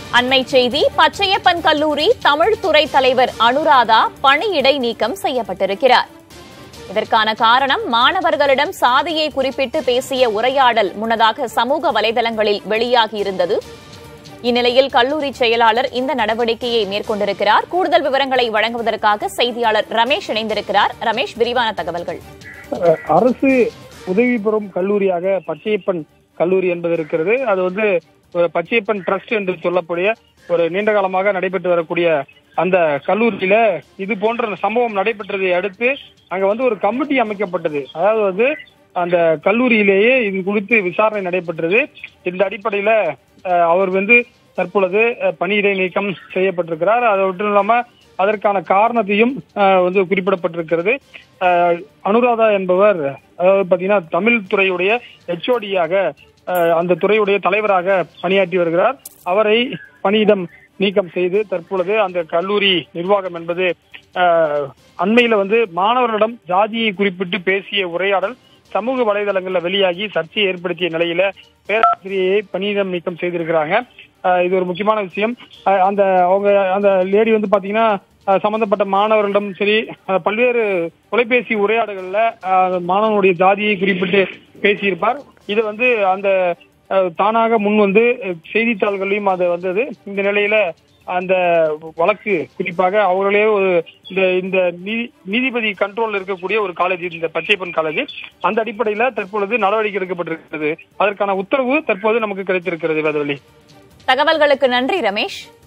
அண்மை செய்தி பச்சையப்பன் கல்லூரி தமிழ் துறை தலைவர் அனுராதா பணியிடை நீக்கம் செய்யப்பட்டிருக்கிறார் இதற்கான காரணம் மாணவர்களிடம் சாதியை குறிப்பிட்டு பேசிய உரையாடல் முன்னதாக சமூக வலைதளங்களில் வெளியாகியிருந்தது இந்நிலையில் கல்லூரி செயலாளர் இந்த நடவடிக்கையை மேற்கொண்டிருக்கிறார் கூடுதல் விவரங்களை வழங்குவதற்காக செய்தியாளர் ரமேஷ் இணைந்திருக்கிறார் ரமேஷ் விரிவான தகவல்கள் அஹ் அரசு உதவி பெறும் கல்லூரியாக பச்சையப்பன் கல்லூரி என்பது இருக்கிறது அது வந்து ஒரு பச்சையப்பன் ட்ரஸ்ட் என்று சொல்லக்கூடிய ஒரு நீண்ட காலமாக நடைபெற்று வரக்கூடிய அந்த கல்லூரியில இது போன்ற சம்பவம் நடைபெற்றதை அடுத்து அங்க வந்து ஒரு கமிட்டி அமைக்கப்பட்டது அதாவது வந்து அந்த கல்லூரியிலேயே இது குறித்து விசாரணை நடைபெற்றது இந்த அடிப்படையில அஹ், அவர் வந்து தற்பொழுது அஹ், பணியிடை நீக்கம் செய்யப்பட்டிருக்கிறார் அது மட்டும் இல்லாம அதற்கான காரணத்தையும் அஹ், வந்து குறிப்பிடப்பட்டிருக்கிறது அஹ், அனுராதா என்பவர் அதாவது பாத்தீங்கன்னா தமிழ் துறையுடைய ஹெச்ஓடியாக அந்த துறையுடைய தலைவராக பணியாற்றி வருகிறார் அவரை பணியிடம் நீக்கம் செய்து தற்பொழுது அந்த கல்லூரி நிர்வாகம் என்பது அஹ், அண்மையில வந்து மாணவர்களிடம் ஜாதியை குறிப்பிட்டு பேசிய உரையாடல் சமூக வலைதளங்கள்ல வெளியாகி சர்ச்சையை ஏற்படுத்திய நிலையில பேராசிரியரை பணியிடம் நீக்கம் செய்திருக்கிறாங்க அஹ், இது ஒரு முக்கியமான விஷயம் அஹ், அந்த அவங்க அந்த லேடி வந்து பாத்தீங்கன்னா அஹ், சம்பந்தப்பட்ட மாணவர்களிடம் சரி அஹ், பல்வேறு தொலைபேசி உரையாடல்கள்ல அஹ், மாணவனுடைய ஜாதியை குறிப்பிட்டு பேசியிருப்பார் இது வந்து அந்த அஹ், தானாக முன் வந்து அஹ், செய்தித்தாள்களையும் அது வந்தது இந்த நிலையில அந்த வழக்கு குறிப்பாக அவர்களே ஒரு இந்த இந்த நீதி- நீதிபதி கண்ட்ரோல் இருக்கக்கூடிய ஒரு காலேஜ் இந்த பச்சைப்பன் காலேஜ் அந்த அடிப்படையில தற்பொழுது நடவடிக்கை எடுக்கப்பட்டிருக்கிறது அதற்கான உத்தரவு தற்போது நமக்கு கிடைத்திருக்கிறது வேதவழி தகவல்களுக்கு நன்றி ரமேஷ்